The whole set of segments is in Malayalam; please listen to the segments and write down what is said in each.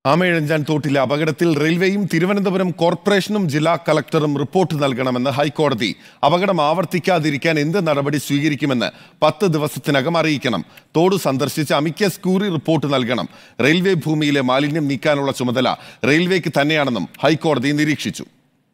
ആമയിഴഞ്ചാൻ തോട്ടിലെ അപകടത്തിൽ റെയിൽവേയും തിരുവനന്തപുരം കോർപ്പറേഷനും ജില്ലാ കളക്ടറും റിപ്പോർട്ട് നൽകണമെന്ന് ഹൈക്കോടതി അപകടം ആവർത്തിക്കാതിരിക്കാൻ എന്ത് നടപടി സ്വീകരിക്കുമെന്ന് പത്ത് ദിവസത്തിനകം അറിയിക്കണം തോട് സന്ദർശിച്ച് അമിക്കസ് ക്യൂറി റിപ്പോർട്ട് നൽകണം റെയിൽവേ ഭൂമിയിലെ മാലിന്യം നീക്കാനുള്ള ചുമതല റെയിൽവേക്ക് തന്നെയാണെന്നും ഹൈക്കോടതി നിരീക്ഷിച്ചു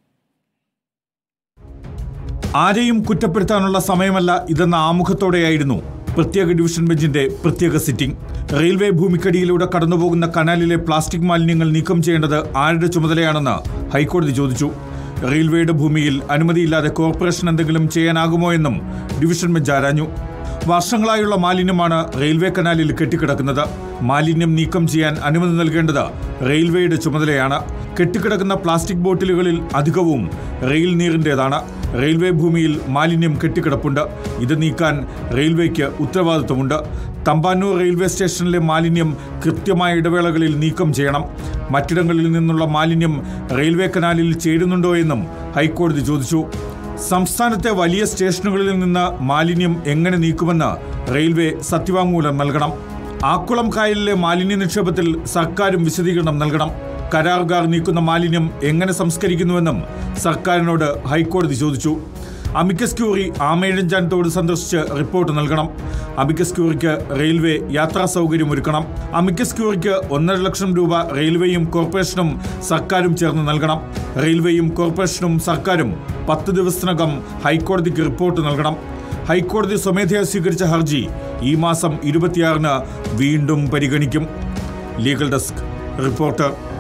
ആരെയും കുറ്റപ്പെടുത്താനുള്ള സമയമല്ല ഇതെന്ന ആമുഖത്തോടെയായിരുന്നു പ്രത്യേക ഡിവിഷൻ ബെഞ്ചിന്റെ പ്രത്യേക സിറ്റിംഗ് റെയിൽവേ ഭൂമിക്കടിയിലൂടെ കടന്നുപോകുന്ന കനാലിലെ പ്ലാസ്റ്റിക് മാലിന്യങ്ങൾ നീക്കം ചെയ്യേണ്ടത് ആരുടെ ചുമതലയാണെന്ന് ഹൈക്കോടതി ചോദിച്ചു റെയിൽവേയുടെ ഭൂമിയിൽ അനുമതിയില്ലാതെ കോർപ്പറേഷൻ എന്തെങ്കിലും ചെയ്യാനാകുമോ എന്നും ഡിവിഷൻ ബെഞ്ച് ആരാഞ്ഞു വർഷങ്ങളായുള്ള മാലിന്യമാണ് റെയിൽവേ കനാലിൽ കെട്ടിക്കിടക്കുന്നത് മാലിന്യം നീക്കം ചെയ്യാൻ അനുമതി നൽകേണ്ടത് റെയിൽവേയുടെ ചുമതലയാണ് കെട്ടിക്കിടക്കുന്ന പ്ലാസ്റ്റിക് ബോട്ടിലുകളിൽ അധികവും റെയിൽ നീറിൻ്റെതാണ് റെയിൽവേ ഭൂമിയിൽ മാലിന്യം കെട്ടിക്കിടപ്പുണ്ട് ഇത് നീക്കാൻ റെയിൽവേക്ക് ഉത്തരവാദിത്വമുണ്ട് തമ്പാനൂർ റെയിൽവേ സ്റ്റേഷനിലെ മാലിന്യം കൃത്യമായ ഇടവേളകളിൽ നീക്കം ചെയ്യണം മറ്റിടങ്ങളിൽ നിന്നുള്ള മാലിന്യം റെയിൽവേ കനാലിൽ ചേരുന്നുണ്ടോ എന്നും ഹൈക്കോടതി ചോദിച്ചു സംസ്ഥാനത്തെ വലിയ സ്റ്റേഷനുകളിൽ നിന്ന് മാലിന്യം എങ്ങനെ നീക്കുമെന്ന് റെയിൽവേ സത്യവാങ്മൂലം നൽകണം ആക്കുളം കായലിലെ മാലിന്യ നിക്ഷേപത്തിൽ സർക്കാരും വിശദീകരണം നൽകണം കരാറുകാർ നീക്കുന്ന മാലിന്യം എങ്ങനെ സംസ്കരിക്കുന്നുവെന്നും സർക്കാരിനോട് ഹൈക്കോടതി ചോദിച്ചു അമിക്കസ് ക്യൂറി ആമേഴഞ്ചാൻ തോട് സന്ദർശിച്ച് റിപ്പോർട്ട് നൽകണം അമിക്കസ് ക്യൂറിക്ക് റെയിൽവേ യാത്രാ സൗകര്യം ഒരുക്കണം അമിക്കസ് ക്യൂറിക്ക് ഒന്നര ലക്ഷം രൂപ റെയിൽവേയും കോർപ്പറേഷനും സർക്കാരും ചേർന്ന് നൽകണം റെയിൽവേയും കോർപ്പറേഷനും സർക്കാരും പത്ത് ദിവസത്തിനകം ഹൈക്കോടതിക്ക് റിപ്പോർട്ട് നൽകണം ഹൈക്കോടതി സ്വമേധയാ സ്വീകരിച്ച ഹർജി ഈ മാസം ഇരുപത്തിയാറിന് വീണ്ടും പരിഗണിക്കും ലീഗൽ ഡെസ്ക് റിപ്പോർട്ടർ